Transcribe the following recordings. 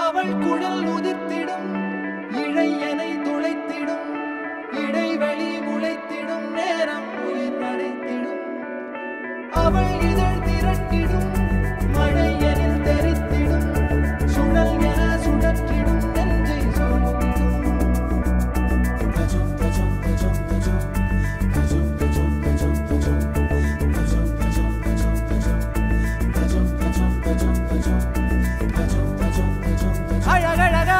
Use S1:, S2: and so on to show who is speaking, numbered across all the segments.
S1: அவள் குழல் உதிர்த்திடும் இழையனை துளைத்திடும் இடைவெளி முளைத்திடும் நேரம் உயிர் அடைத்திடும் அவள் இதழ் திரட்டிடும் மழை எனில் தெரித்திடும் சுழல் என சுழற்றிடும் நெஞ்சை சுழற்றிடும் அழகழகா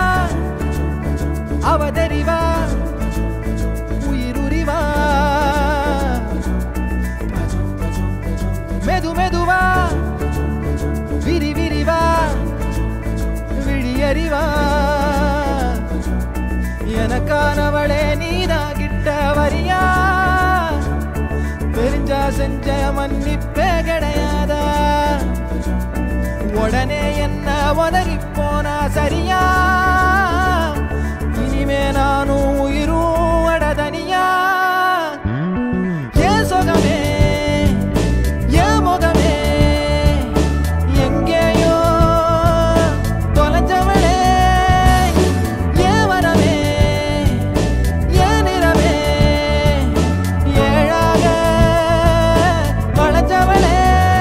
S1: அவதறிவா உயிருரிவா மெது மெதுவா விரி விரிவா விழியறிவா எனக்கானவளே நீதான் கிட்ட வரியா தெரிஞ்சா செஞ்ச மன்னிப்பே கிடையாதா உடனே என்ன உதறி போனா சரியா இனிமே நானும் உயிரும் அடதனியா ஏன் சுகமே ஏன் முகமே எங்கேயோ தொலைஞ்சவளே ஏன் வரமே ஏன் நிறமே ஏழாக வளைஞ்சவளே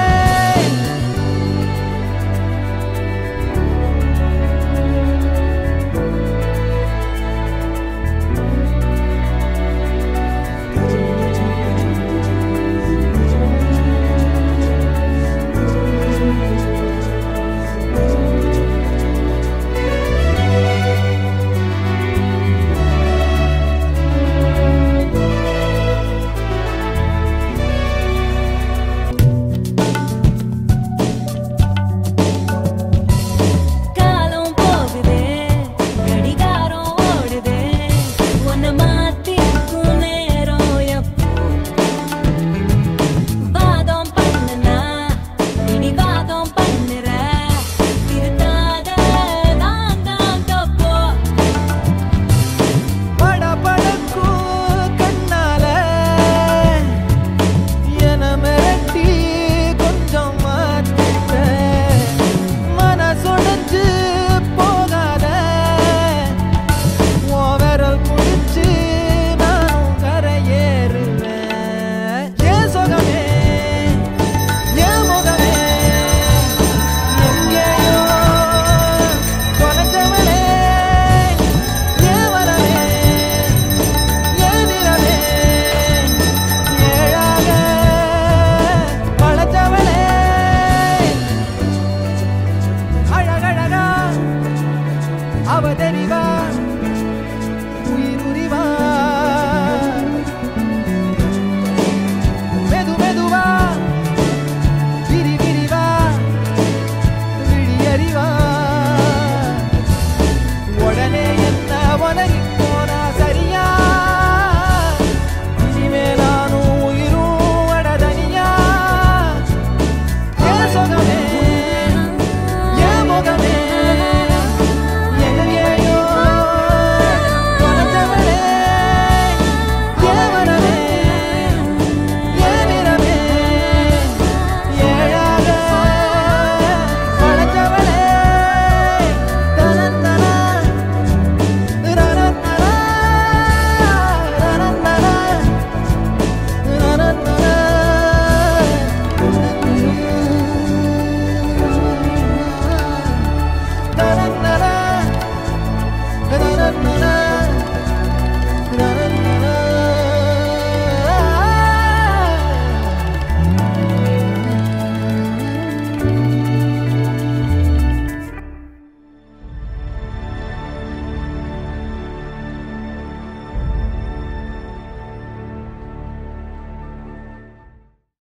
S2: காலம் போகுதே கடிகாரம் ஓடுதே உன்னை மாத்திக்கும் நேரம் எப்போ வாதம் பண்ணுனா பிடிவாதம் பண்ணுற திருத்தாத நான் தான் தப்போ
S1: படபடக்கும் கண்ணால என மிரட்டி கொஞ்சம் மாத்திட்ட மனசொடைஞ்சு போகாத உன் விரல் முடிச்சு நானும் கரையேறுவேன் ஏன் சுகமே ஏன் முகமே எங்கேயோ தொலைஞ்சவளே ஏன் வரவே ஏன் நிறமே ஏழாக வளைஞ்சவளே அழகழகா அவ